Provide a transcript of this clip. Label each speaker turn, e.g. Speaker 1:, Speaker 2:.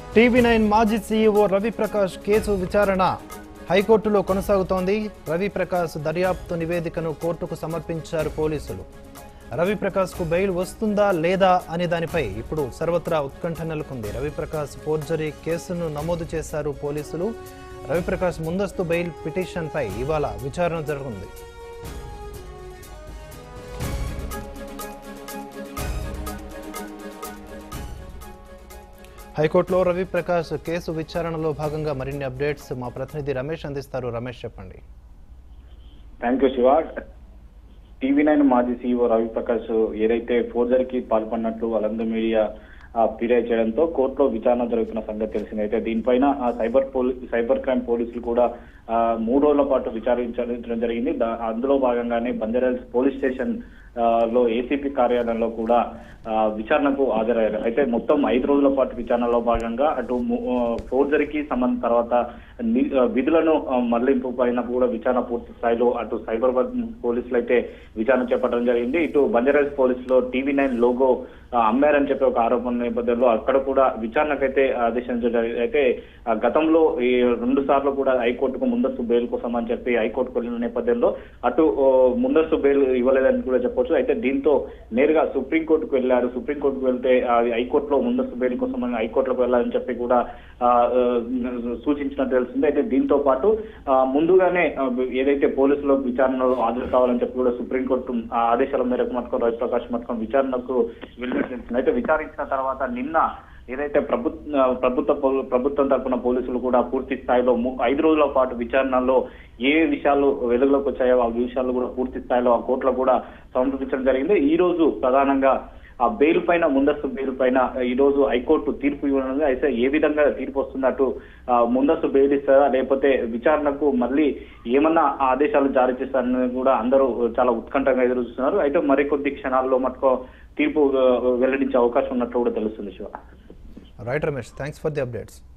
Speaker 1: TV nine మాజీ CEO Ravi Prakash కేసు విచారణ హైకోర్టులో కొనసాగుతోంది రవిప్రకాష్ దర్యాప్తు నివేదికను కోర్టుకు సమర్పించారు పోలీసులు రవిప్రకాష్కు బెయిల్ వస్తుందా లేదా అనే దానిపై ఇప్పుడు సర్వత్రా ఉత్కంఠ నెలకొంది రవిప్రకాష్ ఫోర్జరీ కేసును నమోదు చేశారు పోలీసులు రవిప్రకాష్ ముందస్తు బెయిల్ పిటిషన్పై ఇవాళ విచారణ జరగనుంది హైకోర్టులో రవిప్రకాష్ కేసు విచారణలో భాగంగా మరిన్ని అప్డేట్స్ మా ప్రతినిధి రమేష్ అందిస్తారు రమేష్ చెప్పండి
Speaker 2: thank you Shiva TV nine మాజీ సీఈఓ రవిప్రకాష్ ఏదైతే ఫోర్జరీకి పాల్పడినట్లు అలంద మీడియా ఆ, ఫిర్యాదు చేయడంతో కోర్టులో విచారణ జరుగుతున్న సంగతి తెలిసింది అయితే దీనిపైన ఆ, సైబర్ పోలీ సైబర్ క్రైమ్ పోలీసులు కూడా ఆ, మూడు రోజుల పాటు విచారించడం జరిగింది దా- అందులో భాగంగానే బంజారాల్స్ పోలీస్ స్టేషన్ ఆ, లో ఏసీపీ కార్యాలయంలో కూడా ఆ, విచారణకు హాజరయ్యారు అయితే మొత్తం ఐదు రోజుల పాటు విచారణలో భాగంగా అటు ము- ఆ, ఫోర్జరీకి సంబంధ తర్వాత ని- ఆ, విధులను ఆ, మళ్లింపు పైన కూడా విచారణ పూర్తి స్థాయిలో అటు సైబర్ పోలీసులు అయితే విచారణ చేపట్టడం జరిగింది ఇటు బంజారాస్ పోలీసులో టీవీ నైన్ లోగో ఆ, అమ్మారని చెప్పి ఒక ఆరోపణ నేపథ్యంలో అక్కడ కూడా విచారణకైతే ఆదేశించడం జరిగింది అయితే ఆ, గతంలో ఈ రెండు సార్లు కూడా హైకోర్టుకు ముందస్తు బెయిల్ కోసం అని చెప్పి హైకోర్టుకు వెళ్ళిన నేపథ్యంలో అటు ఓ, ముందస్తు బెయిల్ ఇవ్వలేదని కూడా చెప్పొచ్చు అయితే దీంతో నేరుగా సుప్రీంకోర్టుకు వెళ్ళారు సుప్రీంకోర్టుకు వెళ్తే ఆ, హైకోర్టులో ముందస్తు బెయిల్ కోసం అని హైకోర్టులకు వెళ్ళాలని చెప్పి కూడా ఆ, ఆ, సూచించినట్టు తెలిసింది అయితే దీంతో పాటు ఆ, ముందుగానే ఆ, ఏదైతే పోలీసులు విచారణలో హాజరు కావాలని చెప్పి కూడా సుప్రీంకోర్టు ఆ ఆదేశాల మేరకు మటుకు రవిప్రకాష్ మటుకు విచారణకు వెళ్ళినట్టు తెలిసింది అయితే విచారించిన తర్వాత నిన్న ఏదైతే ప్రభుత్వ ప్రభుత్వ పో- ప్రభుత్వం తరపున పోలీసులు కూడా పూర్తి స్థాయిలో ము- ఐదు రోజుల పాటు విచారణలో ఏ విషయాలు వెలుగులోకి వచ్చాయో ఆ విషయాలు కూడా పూర్తి స్థాయిలో ఆ కోర్టులో కూడా సమర్పించడం జరిగింది ఈ రోజు ప్రధానంగా ఆ బెయిల్ పైన ముందస్తు బెయిల్ పైన ఈ రోజు హైకోర్టు తీర్పు ఇవ్వనుంది అయితే ఏ విధంగా తీర్పు వస్తున్నట్టు ఆ, ముందస్తు బెయిల్ ఇస్తారా లేకపోతే విచారణకు మళ్ళీ ఏమన్నా ఆదేశాలు జారీ చేస్తారని కూడా అందరూ చాలా ఉత్కంఠంగా ఎదురు చూస్తున్నారు అయితే మరికొద్ది క్షణాల్లో మటుకు తీర్పు ఆ, వెల్లడించే అవకాశం ఉన్నట్లు కూడా తెలుస్తుంది Shiva
Speaker 1: right Ramesh thanks for the updates